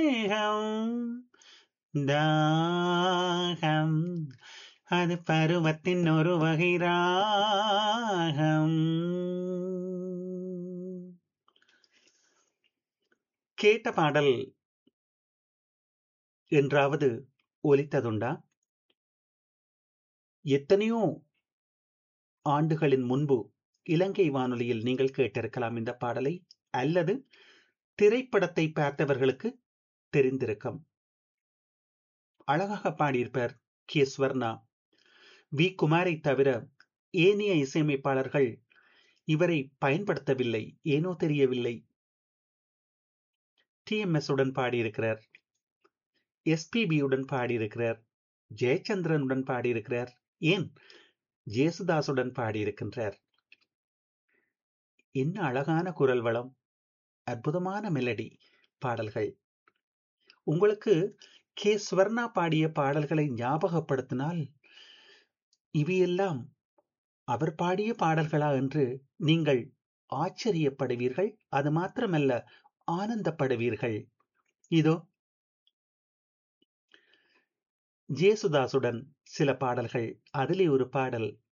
தேகம் தாகம் அது பருவத்தின் ஒரு வகை ராகம் கேட்ட பாடல் என்றாவது ஒலித்ததுண்டா எத்தனையோ ஆண்டுகளின் முன்பு இலங்கை வானொலியில் நீங்கள் கேட்டிருக்கலாம் இந்த பாடலை அல்லது திரைப்படத்தை பார்த்தவர்களுக்கு தெரிந்திருக்கும் அழகாக பாடியிருப்பார் கே ஸ்வர்ணா வி குமாரை தவிர ஏனைய இசையமைப்பாளர்கள் இவரை பயன்படுத்தவில்லை ஏனோ தெரியவில்லை டி எம் எஸ் உடன் பாடியிருக்கிறார் எஸ்பிபியுடன் பாடியிருக்கிறார் ஜெயச்சந்திரனுடன் பாடியிருக்கிறார் ஏன் ஜேசுதாசுடன் பாடியிருக்கின்றார் என்ன அழகான குரல் வளம் அற்புதமான மெலடி பாடல்கள் உங்களுக்கு கே ஸ்வர்ணா பாடிய பாடல்களை ஞாபகப்படுத்தினால் இவையெல்லாம் அவர் பாடிய பாடல்களா என்று நீங்கள் ஆச்சரியப்படுவீர்கள் அது மாத்திரமல்ல ஆனந்தப்படுவீர்கள் இதோ ஜேசுதாசுடன் சில பாடல்கள் அதிலே ஒரு பாடல்